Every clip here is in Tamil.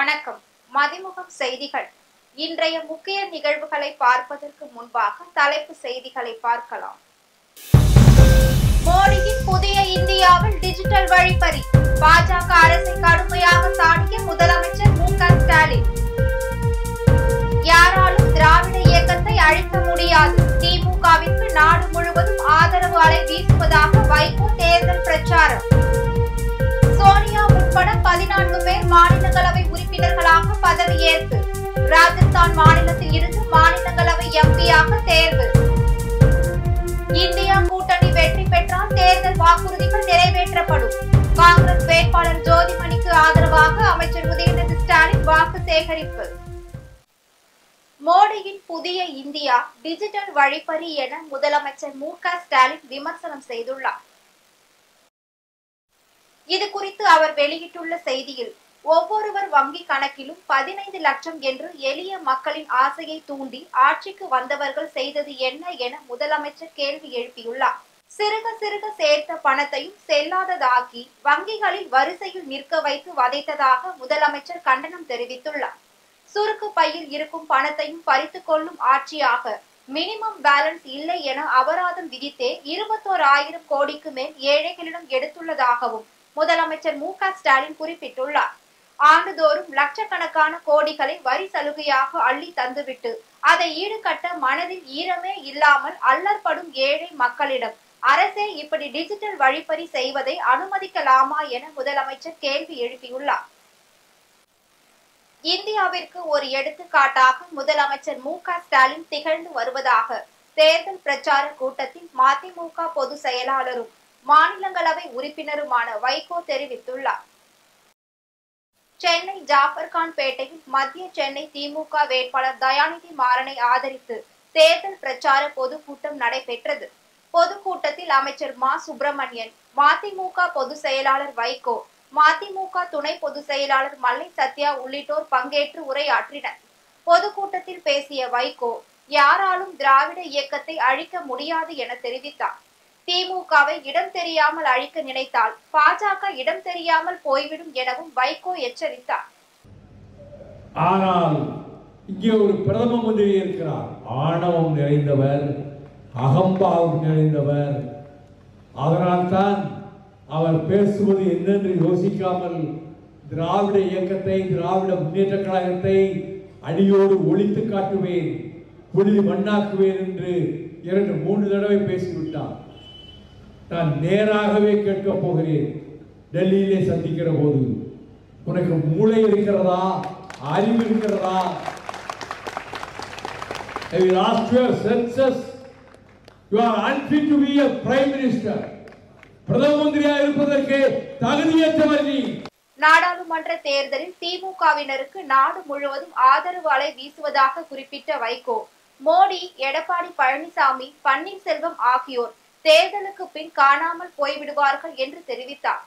வணக்கம் மதிமுகம் செய்திகள் இன்றைய முக்கிய நிகழ்வுகளை பார்ப்பதற்கு முன்பாக தலைப்பு செய்திகளை பார்க்கலாம் மோடியின் புதிய இந்தியாவில் டிஜிட்டல் வழிப்பறி பாஜக அரசை கடுமையாக சாடிய முதலமைச்சர் மு க ஸ்டாலின் யாராலும் திராவிட இயக்கத்தை அழிக்க முடியாது திமுகவிற்கு நாடு முழுவதும் ஆதரவு அலை வீசுவதாக வைகோ தேர்தல் பிரச்சாரம் சோனியா உட்பட பதினான்கு பேர் மாநிலங்களவை உறுப்பினர்களாக பதவியேற்பு ராஜஸ்தான் மாநிலத்தில் இருந்து மாநிலங்களவை எம்பியாக தேர்வு இந்தியா கூட்டணி வெற்றி பெற்றால் தேர்தல் வாக்குறுதிகள் நிறைவேற்றப்படும் காங்கிரஸ் வேட்பாளர் ஜோதிமணிக்கு ஆதரவாக அமைச்சர் உதயநிதி ஸ்டாலின் வாக்கு சேகரிப்பு மோடியின் புதிய இந்தியா டிஜிட்டல் வழிப்பறி என முதலமைச்சர் மு க ஸ்டாலின் விமர்சனம் செய்துள்ளார் இது குறித்து அவர் வெளியிட்டுள்ள செய்தியில் ஒவ்வொருவர் வங்கி கணக்கிலும் பதினைந்து லட்சம் என்று எளிய மக்களின் ஆசையை தூண்டி ஆட்சிக்கு வந்தவர்கள் செய்தது என்ன என முதலமைச்சர் கேள்வி எழுப்பியுள்ளார் சிறுக சிறுக சேர்த்த பணத்தையும் செல்லாததாக்கி வங்கிகளில் வரிசையில் நிற்க வைத்து வதைத்ததாக முதலமைச்சர் கண்டனம் தெரிவித்துள்ளார் சுருக்கு பையில் இருக்கும் பணத்தையும் பறித்துக் கொள்ளும் ஆட்சியாக மினிமம் பேலன்ஸ் இல்லை என அபராதம் விதித்தே இருபத்தோர் ஆயிரம் கோடிக்கு மேல் ஏழைகளிடம் எடுத்துள்ளதாகவும் முதலமைச்சர் மு க ஸ்டாலின் குறிப்பிட்டுள்ளார் ஆண்டுதோறும் லட்சக்கணக்கான கோடிகளை வரி சலுகையாக அள்ளி தந்துவிட்டு அதை ஈடுகட்ட மனதில் ஈரமே இல்லாமல் அல்லற்படும் ஏழை மக்களிடம் அரசே இப்படி டிஜிட்டல் வழிப்பறி செய்வதை அனுமதிக்கலாமா என முதலமைச்சர் கேள்வி எழுப்பியுள்ளார் இந்தியாவிற்கு ஒரு எடுத்துக்காட்டாக முதலமைச்சர் மு க ஸ்டாலின் திகழ்ந்து வருவதாக தேர்தல் பிரச்சார கூட்டத்தில் மதிமுக பொதுச் செயலாளரும் மாநிலங்களவை உறுப்பினருமான வைகோ தெரிவித்துள்ளார் சென்னை ஜாஃபர்கான் பேட்டையில் மத்திய சென்னை திமுக வேட்பாளர் தயாநிதி மாறனை ஆதரித்து தேர்தல் பிரச்சார பொதுக்கூட்டம் நடைபெற்றது பொதுக்கூட்டத்தில் அமைச்சர் மா சுப்பிரமணியன் மதிமுக பொதுச் செயலாளர் வைகோ மதிமுக துணை பொதுச் செயலாளர் மல்லை சத்யா உள்ளிட்டோர் பங்கேற்று உரையாற்றினர் பொதுக்கூட்டத்தில் பேசிய வைகோ யாராலும் திராவிட இயக்கத்தை அழிக்க முடியாது என தெரிவித்தார் திமுகவை இடம் தெரியாமல் அழிக்க நினைத்தால் பாஜக இடம் தெரியாமல் போய்விடும் எனவும் வைகோ எச்சரித்தார் ஆனால் இங்கே ஒரு பிரதம மந்திரி இருக்கிறார் ஆணவம் நிறைந்தவர் அகம்பாவம் நிறைந்தவர் அதனால்தான் அவர் பேசுவது என்னென்று யோசிக்காமல் திராவிட இயக்கத்தை திராவிட முன்னேற்ற கழகத்தை அடியோடு ஒழித்து காட்டுவேன் புழுதி மண்ணாக்குவேன் என்று இரண்டு மூன்று தடவை பேசிவிட்டார் நான் நேராகவே கேட்கப் போகிறேன் டெல்லியிலே சந்திக்கிற போது உனக்கு மூளை இருக்கிறதா அறிவு இருக்கிறதா Have you lost your senses? You are unfit to be a prime minister. பிரதம மந்திரியா இருப்பதற்கு தகுதியற்றவர் நீ நாடாளுமன்ற தேர்தலில் திமுகவினருக்கு நாடு முழுவதும் ஆதரவு அலை வீசுவதாக குறிப்பிட்ட வைகோ மோடி எடப்பாடி பழனிசாமி பன்னீர்செல்வம் ஆகியோர் தேர்தலுக்கு பின் காணாமல் போய்விடுவார்கள் என்று தெரிவித்தார்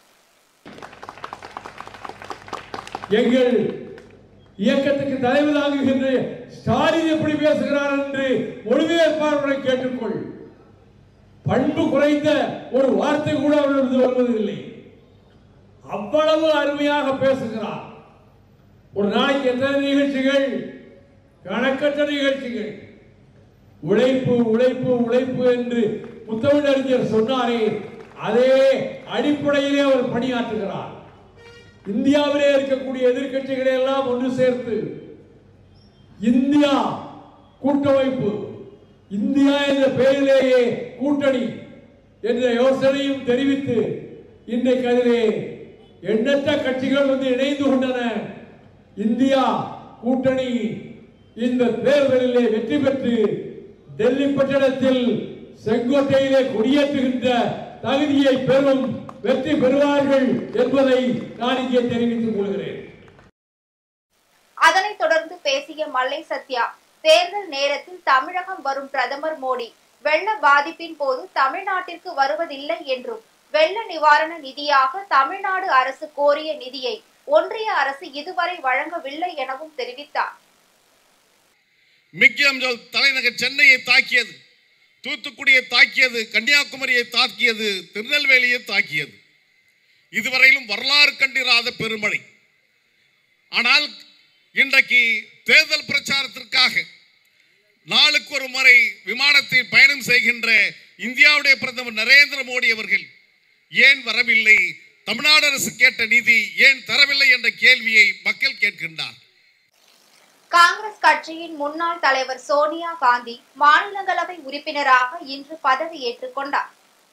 எங்கள் இயக்கத்துக்கு தலைவர் தாங்குகின்ற ஸ்டாலின் எப்படி பேசுகிறார் என்று மொழிபெயர்ப்பாளர்களை கேட்டுக்கொள் பண்பு குறைந்த ஒரு வார்த்தை கூட அவரிடம் வருவதில்லை அவ்வளவு அருமையாக பேசுகிறார் ஒரு நாளைக்கு எத்தனை நிகழ்ச்சிகள் கணக்கற்ற நிகழ்ச்சிகள் உழைப்பு உழைப்பு உழைப்பு என்று முத்தமிழறிஞர் சொன்னாரே அதே அடிப்படையிலே அவர் பணியாற்றுகிறார் இந்தியாவிலே இருக்கக்கூடிய எதிர்க்கட்சிகளை எல்லாம் ஒன்று சேர்த்து இந்தியா கூட்டமைப்பு இந்தியா என்ற பெயரிலேயே கூட்டணி என்ற யோசனையும் தெரிவித்து இன்றைக்கு அதிலே எண்ணற்ற கட்சிகள் வந்து இணைந்து கொண்டன இந்தியா கூட்டணி இந்த தேர்தலிலே வெற்றி பெற்று டெல்லி பட்டணத்தில் செங்கோட்டையிலே கொடியேற்றுகின்ற தகுதியை பெறும் வெற்றி பெறுவார்கள் என்பதை நான் இங்கே தெரிவித்துக் கொள்கிறேன் அதனைத் தொடர்ந்து பேசிய மல்லை சத்யா தேர்தல் நேரத்தில் தமிழகம் வரும் பிரதமர் மோடி வெள்ள பாதிப்பின் போது தமிழ்நாட்டிற்கு வருவதில்லை என்றும் வெள்ள நிவாரண நிதியாக தமிழ்நாடு அரசு கோரிய நிதியை ஒன்றிய அரசு இதுவரை வழங்கவில்லை எனவும் தெரிவித்தார் மிக்கியம் தலைநகர் சென்னையை தாக்கியது தூத்துக்குடியை தாக்கியது கன்னியாகுமரியை தாக்கியது திருநெல்வேலியை தாக்கியது இதுவரையிலும் வரலாறு கண்டிராத பெருமழை ஆனால் இன்றைக்கு தேர்தல் பிரச்சாரத்திற்காக நாளுக்கு ஒரு முறை விமானத்தில் பயணம் செய்கின்ற இந்தியாவுடைய பிரதமர் நரேந்திர மோடி அவர்கள் ஏன் வரவில்லை தமிழ்நாடு அரசு கேட்ட நிதி ஏன் தரவில்லை என்ற கேள்வியை மக்கள் கேட்கின்றார் காங்கிரஸ் கட்சியின் முன்னாள் தலைவர் சோனியா காந்தி மாநிலங்களவை உறுப்பினராக இன்று பதவியேற்றுக் கொண்டார்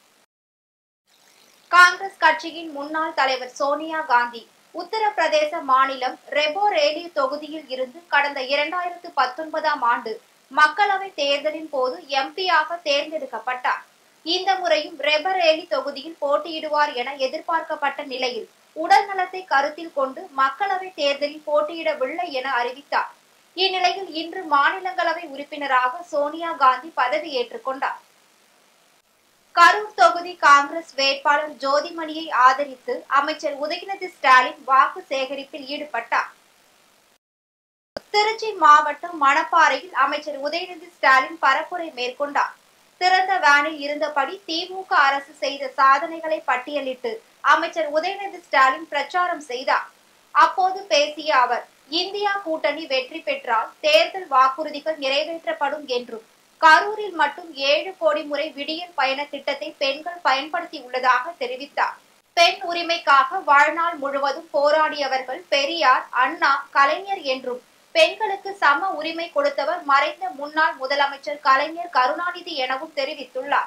காங்கிரஸ் கட்சியின் முன்னாள் தலைவர் சோனியா காந்தி உத்தரப்பிரதேச மாநிலம் ரெபோரேலி தொகுதியில் இருந்து கடந்த இரண்டாயிரத்து பத்தொன்பதாம் ஆண்டு மக்களவை தேர்தலின் போது எம்பியாக தேர்ந்தெடுக்கப்பட்டார் இந்த முறையும் ரெபரேலி தொகுதியில் போட்டியிடுவார் என எதிர்பார்க்கப்பட்ட நிலையில் உடல் நலத்தை கருத்தில் கொண்டு மக்களவை தேர்தலில் போட்டியிடவில்லை என அறிவித்தார் இந்நிலையில் இன்று மாநிலங்களவை உறுப்பினராக சோனியா காந்தி பதவியேற்றுக் கொண்டார் கரூர் தொகுதி காங்கிரஸ் வேட்பாளர் ஜோதிமணியை ஆதரித்து அமைச்சர் உதயநிதி ஸ்டாலின் வாக்கு சேகரிப்பில் ஈடுபட்டார் திருச்சி மாவட்டம் மணப்பாறையில் அமைச்சர் உதயநிதி ஸ்டாலின் பரப்புரை மேற்கொண்டார் திறந்த வேனில் இருந்தபடி திமுக அரசு செய்த சாதனைகளை பட்டியலிட்டு அமைச்சர் உதயநிதி ஸ்டாலின் பிரச்சாரம் செய்தார் அப்போது பேசிய அவர் இந்தியா கூட்டணி வெற்றி பெற்றால் தேர்தல் வாக்குறுதிகள் நிறைவேற்றப்படும் என்றும் கரூரில் மட்டும் ஏழு கோடி முறை விடியல் பயண திட்டத்தை பெண்கள் பயன்படுத்தி உள்ளதாக தெரிவித்தார் பெண் உரிமைக்காக வாழ்நாள் முழுவதும் போராடியவர்கள் பெரியார் அண்ணா கலைஞர் என்றும் பெண்களுக்கு சம உரிமை கொடுத்தவர் மறைந்த முன்னாள் முதலமைச்சர் கலைஞர் கருணாநிதி எனவும் தெரிவித்துள்ளார்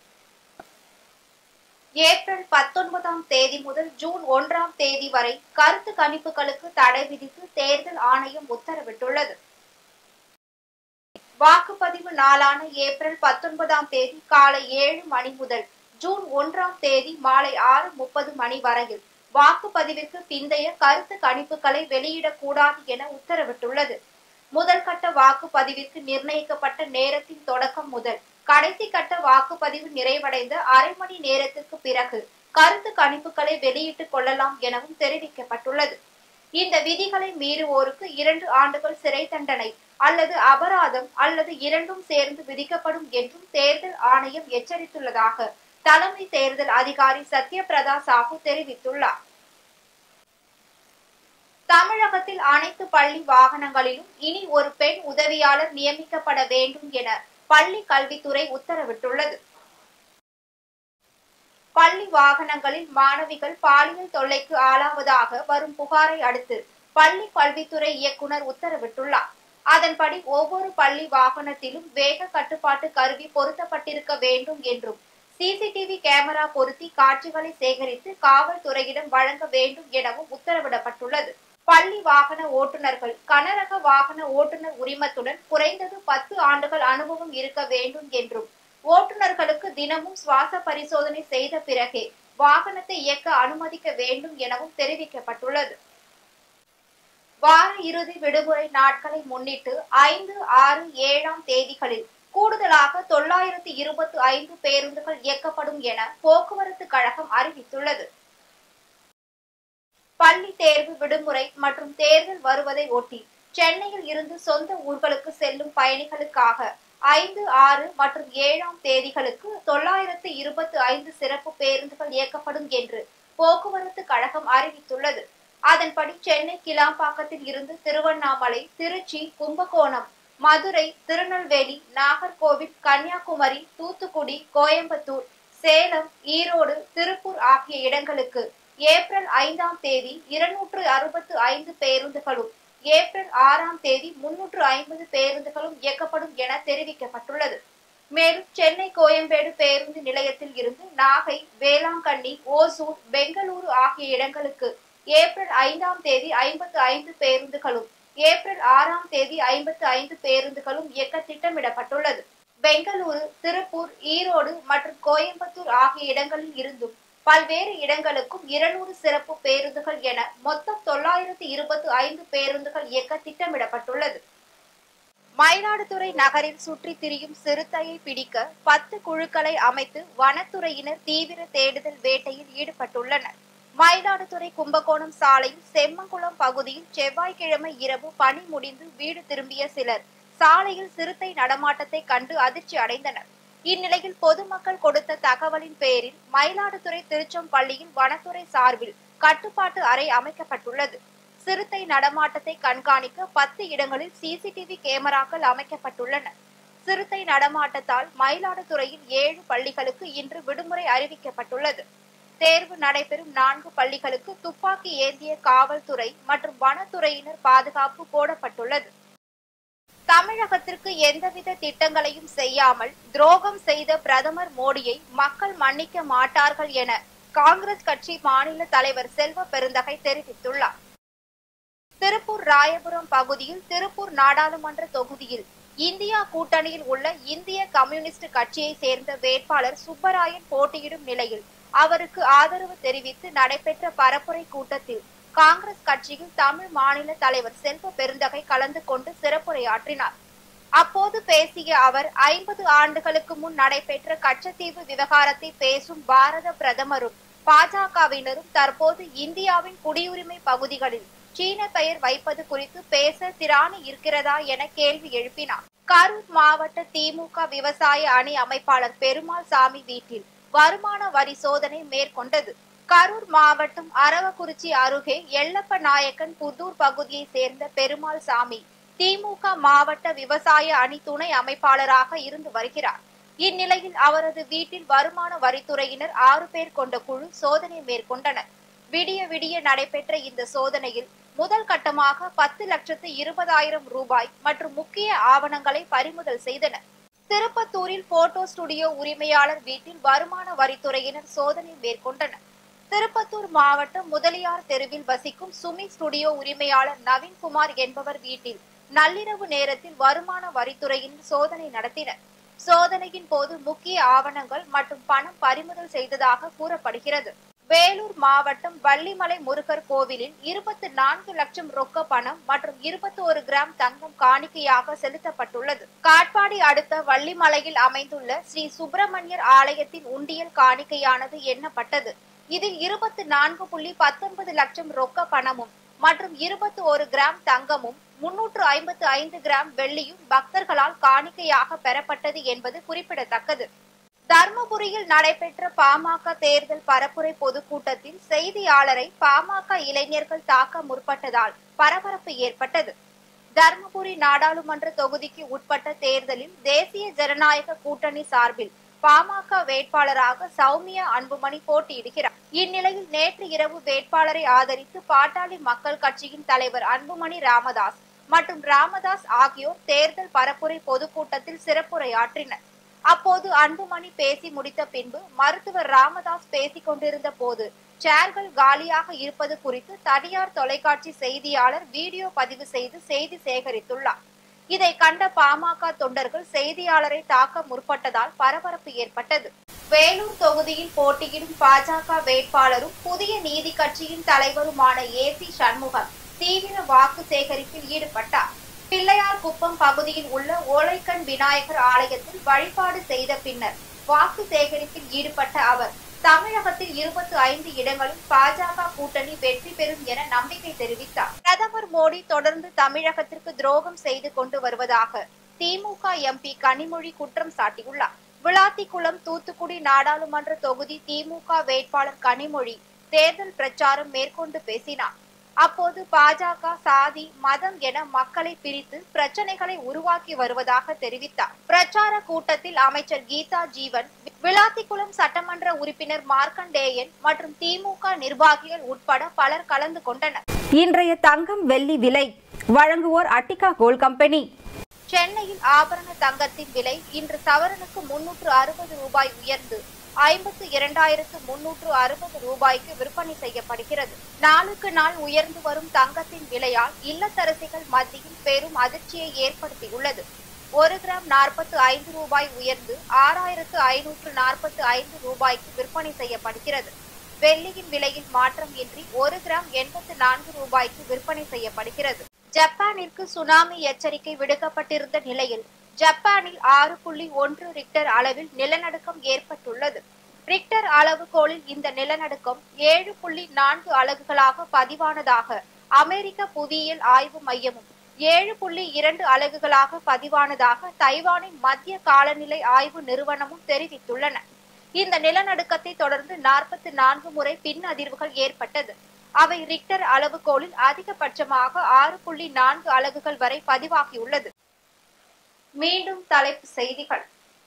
ஏப்ரல் பத்தொன்பதாம் தேதி முதல் ஜூன் ஒன்றாம் தேதி வரை கருத்து கணிப்புகளுக்கு தடை விதித்து தேர்தல் ஆணையம் உத்தரவிட்டுள்ளது வாக்குப்பதிவு நாளான ஏப்ரல் பத்தொன்பதாம் தேதி காலை ஏழு மணி முதல் ஜூன் ஒன்றாம் தேதி மாலை ஆறு முப்பது மணி வரையில் வாக்குப்பதிவிற்கு பிந்தைய கருத்து கணிப்புகளை வெளியிடக்கூடாது என உத்தரவிட்டுள்ளது முதல் கட்ட வாக்குப்பதிவிற்கு நிர்ணயிக்கப்பட்ட நேரத்தின் தொடக்கம் முதல் கடைசி கட்ட வாக்குப்பதிவு நிறைவடைந்த அரை மணி நேரத்திற்கு பிறகு கருத்து கணிப்புகளை வெளியிட்டுக் கொள்ளலாம் எனவும் தெரிவிக்கப்பட்டுள்ளது இந்த விதிகளை மீறுவோருக்கு இரண்டு ஆண்டுகள் சிறை தண்டனை அல்லது அபராதம் அல்லது இரண்டும் சேர்ந்து விதிக்கப்படும் என்றும் தேர்தல் ஆணையம் எச்சரித்துள்ளதாக தலைமை தேர்தல் அதிகாரி சத்யபிரதா சாஹூ தெரிவித்துள்ளார் தமிழகத்தில் அனைத்து பள்ளி வாகனங்களிலும் இனி ஒரு பெண் உதவியாளர் நியமிக்கப்பட வேண்டும் என பள்ளி கல்வித்துறை உத்தரவிட்டுள்ளது பள்ளி வாகனங்களில் மாணவிகள் பாலியல் தொல்லைக்கு ஆளாவதாக வரும் புகாரை அடுத்து பள்ளி கல்வித்துறை இயக்குனர் உத்தரவிட்டுள்ளார் அதன்படி ஒவ்வொரு பள்ளி வாகனத்திலும் வேக கட்டுப்பாட்டு கருவி பொருத்தப்பட்டிருக்க வேண்டும் என்றும் சிசிடிவி கேமரா பொருத்தி காட்சிகளை சேகரித்து காவல்துறையிடம் வழங்க வேண்டும் எனவும் உத்தரவிடப்பட்டுள்ளது பள்ளி வாகன ஓட்டுநர்கள் கனரக வாகன ஓட்டுநர் உரிமத்துடன் குறைந்தது பத்து ஆண்டுகள் அனுபவம் இருக்க வேண்டும் என்றும் ஓட்டுநர்களுக்கு தினமும் சுவாச பரிசோதனை செய்த பிறகே வாகனத்தை இயக்க அனுமதிக்க வேண்டும் எனவும் தெரிவிக்கப்பட்டுள்ளது வார இறுதி விடுமுறை நாட்களை முன்னிட்டு ஐந்து ஆறு ஏழாம் தேதிகளில் கூடுதலாக தொள்ளாயிரத்தி இருபத்தி ஐந்து பேருந்துகள் இயக்கப்படும் என போக்குவரத்து கழகம் அறிவித்துள்ளது பள்ளி தேர்வு விடுமுறை மற்றும் தேர்தல் வருவதை ஒட்டி சென்னையில் இருந்து சொந்த ஊர்களுக்கு செல்லும் பயணிகளுக்காக ஐந்து ஆறு மற்றும் ஏழாம் தேதிகளுக்கு தொள்ளாயிரத்து இருபத்தி ஐந்து சிறப்பு பேருந்துகள் இயக்கப்படும் என்று போக்குவரத்து கழகம் அறிவித்துள்ளது அதன்படி சென்னை கிளாம்பாக்கத்தில் இருந்து திருவண்ணாமலை திருச்சி கும்பகோணம் மதுரை திருநெல்வேலி நாகர்கோவில் கன்னியாகுமரி தூத்துக்குடி கோயம்புத்தூர் சேலம் ஈரோடு திருப்பூர் ஆகிய இடங்களுக்கு ஏப்ரல் ஐந்தாம் தேதி இருநூற்று அறுபத்து ஐந்து பேருந்துகளும் ஏப்ரல் ஆறாம் தேதி முன்னூற்று ஐம்பது பேருந்துகளும் இயக்கப்படும் என தெரிவிக்கப்பட்டுள்ளது மேலும் சென்னை கோயம்பேடு பேருந்து நிலையத்தில் இருந்து நாகை வேளாங்கண்ணி ஓசூர் பெங்களூரு ஆகிய இடங்களுக்கு ஏப்ரல் ஐந்தாம் தேதி ஐம்பத்து ஐந்து பேருந்துகளும் ஏப்ரல் ஆறாம் தேதி ஐம்பத்து ஐந்து பேருந்துகளும் இயக்க திட்டமிடப்பட்டுள்ளது பெங்களூரு திருப்பூர் ஈரோடு மற்றும் கோயம்புத்தூர் ஆகிய இடங்களில் இருந்தும் பல்வேறு இடங்களுக்கும் இருநூறு சிறப்பு பேருந்துகள் என மொத்தம் தொள்ளாயிரத்தி இருபத்தி ஐந்து பேருந்துகள் இயக்க திட்டமிடப்பட்டுள்ளது மயிலாடுதுறை நகரில் சுற்றி திரியும் சிறுத்தையை பிடிக்க பத்து குழுக்களை அமைத்து வனத்துறையினர் தீவிர தேடுதல் வேட்டையில் ஈடுபட்டுள்ளனர் மயிலாடுதுறை கும்பகோணம் சாலையில் செம்மங்குளம் பகுதியில் செவ்வாய்க்கிழமை இரவு பணி முடிந்து வீடு திரும்பிய சிலர் சாலையில் சிறுத்தை நடமாட்டத்தை கண்டு அதிர்ச்சி அடைந்தனர் இந்நிலையில் பொதுமக்கள் கொடுத்த தகவலின் பேரில் மயிலாடுதுறை திருச்செம்பள்ளியில் வனத்துறை சார்பில் கட்டுப்பாட்டு அறை அமைக்கப்பட்டுள்ளது சிறுத்தை நடமாட்டத்தை கண்காணிக்க பத்து இடங்களில் சிசிடிவி கேமராக்கள் அமைக்கப்பட்டுள்ளன சிறுத்தை நடமாட்டத்தால் மயிலாடுதுறையில் ஏழு பள்ளிகளுக்கு இன்று விடுமுறை அறிவிக்கப்பட்டுள்ளது தேர்வு நடைபெறும் நான்கு பள்ளிகளுக்கு துப்பாக்கி ஏந்திய காவல்துறை மற்றும் வனத்துறையினர் பாதுகாப்பு போடப்பட்டுள்ளது தமிழகத்திற்கு எந்தவித திட்டங்களையும் செய்யாமல் துரோகம் செய்த பிரதமர் மோடியை மக்கள் மன்னிக்க மாட்டார்கள் என காங்கிரஸ் கட்சி மாநில தலைவர் செல்வ பெருந்தகை தெரிவித்துள்ளார் திருப்பூர் ராயபுரம் பகுதியில் திருப்பூர் நாடாளுமன்ற தொகுதியில் இந்தியா கூட்டணியில் உள்ள இந்திய கம்யூனிஸ்ட் கட்சியை சேர்ந்த வேட்பாளர் சுப்பராயன் போட்டியிடும் நிலையில் அவருக்கு ஆதரவு தெரிவித்து நடைபெற்ற பரப்புரை கூட்டத்தில் காங்கிரஸ் கட்சியில் தமிழ் மாநில தலைவர் செல்வ பெருந்தகை கலந்து கொண்டு சிறப்புரையாற்றினார் அப்போது பேசிய அவர் ஐம்பது ஆண்டுகளுக்கு முன் நடைபெற்ற கச்சத்தீவு விவகாரத்தை பேசும் பாரத பிரதமரும் பாஜகவினரும் தற்போது இந்தியாவின் குடியுரிமை பகுதிகளில் சீன பெயர் வைப்பது குறித்து பேச திராணி இருக்கிறதா என கேள்வி எழுப்பினார் கரூர் மாவட்ட திமுக விவசாய அணி அமைப்பாளர் பெருமாள் சாமி வீட்டில் வருமான வரி சோதனை மேற்கொண்டது கரூர் மாவட்டம் அரவக்குறிச்சி அருகே எல்லப்ப நாயக்கன் புதூர் பகுதியை சேர்ந்த பெருமாள் சாமி திமுக மாவட்ட விவசாய அணி துணை அமைப்பாளராக இருந்து வருகிறார் இந்நிலையில் அவரது வீட்டில் வருமான வரித்துறையினர் ஆறு பேர் கொண்ட குழு சோதனை மேற்கொண்டனர் விடிய விடிய நடைபெற்ற இந்த சோதனையில் முதல் கட்டமாக பத்து லட்சத்து இருபதாயிரம் ரூபாய் மற்றும் முக்கிய ஆவணங்களை பறிமுதல் செய்தனர் திருப்பத்தூரில் போட்டோ ஸ்டுடியோ உரிமையாளர் வீட்டில் வருமான வரித்துறையினர் சோதனை மேற்கொண்டனர் திருப்பத்தூர் மாவட்டம் முதலியார் தெருவில் வசிக்கும் சுமி ஸ்டுடியோ உரிமையாளர் நவீன்குமார் என்பவர் வீட்டில் நள்ளிரவு நேரத்தில் வருமான வரித்துறையினர் சோதனை நடத்தினர் சோதனையின் போது முக்கிய ஆவணங்கள் மற்றும் பணம் பறிமுதல் செய்ததாக கூறப்படுகிறது வேலூர் மாவட்டம் வள்ளிமலை முருகர் கோவிலில் இருபத்தி நான்கு லட்சம் ரொக்க பணம் மற்றும் இருபத்தி ஒரு கிராம் தங்கம் காணிக்கையாக செலுத்தப்பட்டுள்ளது காட்பாடி அடுத்த வள்ளிமலையில் அமைந்துள்ள ஸ்ரீ சுப்பிரமணியர் ஆலயத்தின் உண்டியல் காணிக்கையானது எண்ணப்பட்டது இதில் இருபத்தி நான்கு புள்ளி பத்தொன்பது லட்சம் ரொக்க பணமும் மற்றும் இருபத்தி ஒரு கிராம் தங்கமும் முன்னூற்று ஐம்பத்து ஐந்து கிராம் வெள்ளியும் பக்தர்களால் காணிக்கையாக பெறப்பட்டது என்பது குறிப்பிடத்தக்கது தர்மபுரியில் நடைபெற்ற பாமக தேர்தல் பரப்புரை பொதுக்கூட்டத்தில் செய்தியாளரை பாமக இளைஞர்கள் தாக்க முற்பட்டதால் பரபரப்பு ஏற்பட்டது தர்மபுரி நாடாளுமன்ற தொகுதிக்கு உட்பட்ட தேர்தலில் தேசிய ஜனநாயக கூட்டணி சார்பில் பாமக வேட்பாளராக சௌமியா அன்புமணி போட்டியிடுகிறார் இந்நிலையில் நேற்று இரவு வேட்பாளரை ஆதரித்து பாட்டாளி மக்கள் கட்சியின் தலைவர் அன்புமணி ராமதாஸ் மற்றும் ராமதாஸ் ஆகியோர் தேர்தல் பரப்புரை பொதுக்கூட்டத்தில் சிறப்புரையாற்றினர் அப்போது அன்புமணி பேசி முடித்த பின்பு மருத்துவர் ராமதாஸ் பேசிக் கொண்டிருந்த போது சேர்கள் காலியாக இருப்பது குறித்து தனியார் தொலைக்காட்சி செய்தியாளர் வீடியோ பதிவு செய்து செய்தி சேகரித்துள்ளார் இதை கண்ட பாமக தொண்டர்கள் செய்தியாளரை தாக்க முற்பட்டதால் பரபரப்பு ஏற்பட்டது வேலூர் தொகுதியில் போட்டியிடும் பாஜக வேட்பாளரும் புதிய நீதி கட்சியின் தலைவருமான ஏ சி சண்முகம் தீவிர வாக்கு சேகரிப்பில் ஈடுபட்டார் பிள்ளையார் குப்பம் பகுதியில் உள்ள ஓலைக்கண் விநாயகர் ஆலயத்தில் வழிபாடு செய்த பின்னர் வாக்கு சேகரிப்பில் ஈடுபட்ட அவர் தமிழகத்தில் இருபத்தி ஐந்து இடங்களில் பாஜக கூட்டணி வெற்றி பெறும் என நம்பிக்கை தெரிவித்தார் பிரதமர் மோடி தொடர்ந்து தமிழகத்திற்கு துரோகம் செய்து கொண்டு வருவதாக திமுக எம்பி கனிமொழி குற்றம் சாட்டியுள்ளார் விளாத்திக்குளம் தூத்துக்குடி நாடாளுமன்ற தொகுதி திமுக வேட்பாளர் கனிமொழி தேர்தல் பிரச்சாரம் மேற்கொண்டு பேசினார் அப்போது பாஜக சாதி மதம் என மக்களை பிரித்து பிரச்சனைகளை உருவாக்கி வருவதாக தெரிவித்தார் பிரச்சார கூட்டத்தில் அமைச்சர் கீதா ஜீவன் விளாத்திக்குளம் சட்டமன்ற உறுப்பினர் மார்க்கண்டேயன் மற்றும் திமுக நிர்வாகிகள் உட்பட பலர் கலந்து கொண்டனர் இன்றைய தங்கம் வெள்ளி விலை வழங்குவோர் அட்டிகா கோல்ட் கம்பெனி சென்னையில் ஆபரண தங்கத்தின் விலை இன்று சவரனுக்கு முன்னூற்று அறுபது ரூபாய் உயர்ந்து ஐம்பத்து இரண்டாயிரத்து முன்னூற்று அறுபது ரூபாய்க்கு விற்பனை செய்யப்படுகிறது நாளுக்கு நாள் உயர்ந்து வரும் தங்கத்தின் விலையால் இல்லத்தரசிகள் மத்தியில் பெரும் அதிர்ச்சியை ஏற்படுத்தியுள்ளது ஒரு கிராம் நாற்பத்து ஐந்து ரூபாய் உயர்ந்து ஆறாயிரத்து ஐநூற்று நாற்பத்து ஐந்து ரூபாய்க்கு விற்பனை செய்யப்படுகிறது வெள்ளியின் விலையில் மாற்றம் இன்றி ஒரு கிராம் எண்பத்து நான்கு ரூபாய்க்கு விற்பனை செய்யப்படுகிறது ஜப்பானிற்கு சுனாமி எச்சரிக்கை விடுக்கப்பட்டிருந்த நிலையில் ஜப்பானில் ஆறு புள்ளி ஒன்று ரிக்டர் அளவில் நிலநடுக்கம் ஏற்பட்டுள்ளது ரிக்டர் அளவுகோலில் இந்த நிலநடுக்கம் ஏழு புள்ளி நான்கு அலகுகளாக பதிவானதாக அமெரிக்க புவியியல் ஆய்வு மையமும் ஏழு புள்ளி இரண்டு அலகுகளாக பதிவானதாக தைவானின் மத்திய காலநிலை ஆய்வு நிறுவனமும் தெரிவித்துள்ளன இந்த நிலநடுக்கத்தை தொடர்ந்து நாற்பத்தி நான்கு முறை பின் அதிர்வுகள் ஏற்பட்டது அவை ரிக்டர் அளவுகோலில் அதிகபட்சமாக ஆறு புள்ளி நான்கு அலகுகள் வரை பதிவாகியுள்ளது மீண்டும் தலைப்பு செய்திகள்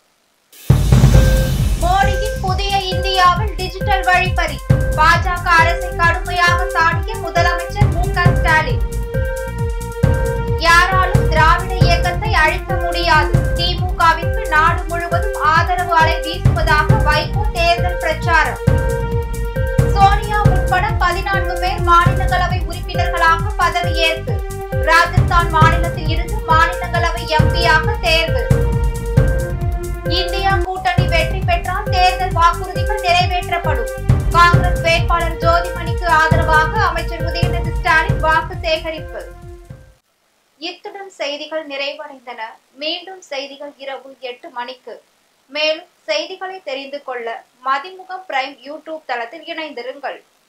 மோடியின் புதிய இந்தியாவில் டிஜிட்டல் வழிப்பறி பாஜக அரசை கடுமையாக சாடிய முதலமைச்சர் மு க ஸ்டாலின் யாராலும் திராவிட இயக்கத்தை அழிக்க முடியாது திமுகவிற்கு நாடு முழுவதும் ஆதரவு அலை வீசுவதாக வைகோ தேர்தல் பிரச்சாரம் சோனியா உட்பட பதினான்கு பேர் மாநிலங்களவை உறுப்பினர்களாக பதவியேற்பு ராஜஸ்தான் மாநிலத்தில் இருந்து மாநிலங்களவை எம்பியாக தேர்வு இந்தியா கூட்டணி வெற்றி பெற்றால் தேர்தல் வாக்குறுதிகள் நிறைவேற்றப்படும் காங்கிரஸ் வேட்பாளர் ஜோதிமணிக்கு ஆதரவாக அமைச்சர் உதயநிதி ஸ்டாலின் வாக்கு சேகரிப்பு இத்துடன் செய்திகள் நிறைவடைந்தன மீண்டும் செய்திகள் இரவு எட்டு மணிக்கு மேலும் செய்திகளை தெரிந்து கொள்ள மதிமுகம் பிரைம் யூடியூப் தளத்தில் இணைந்திருங்கள்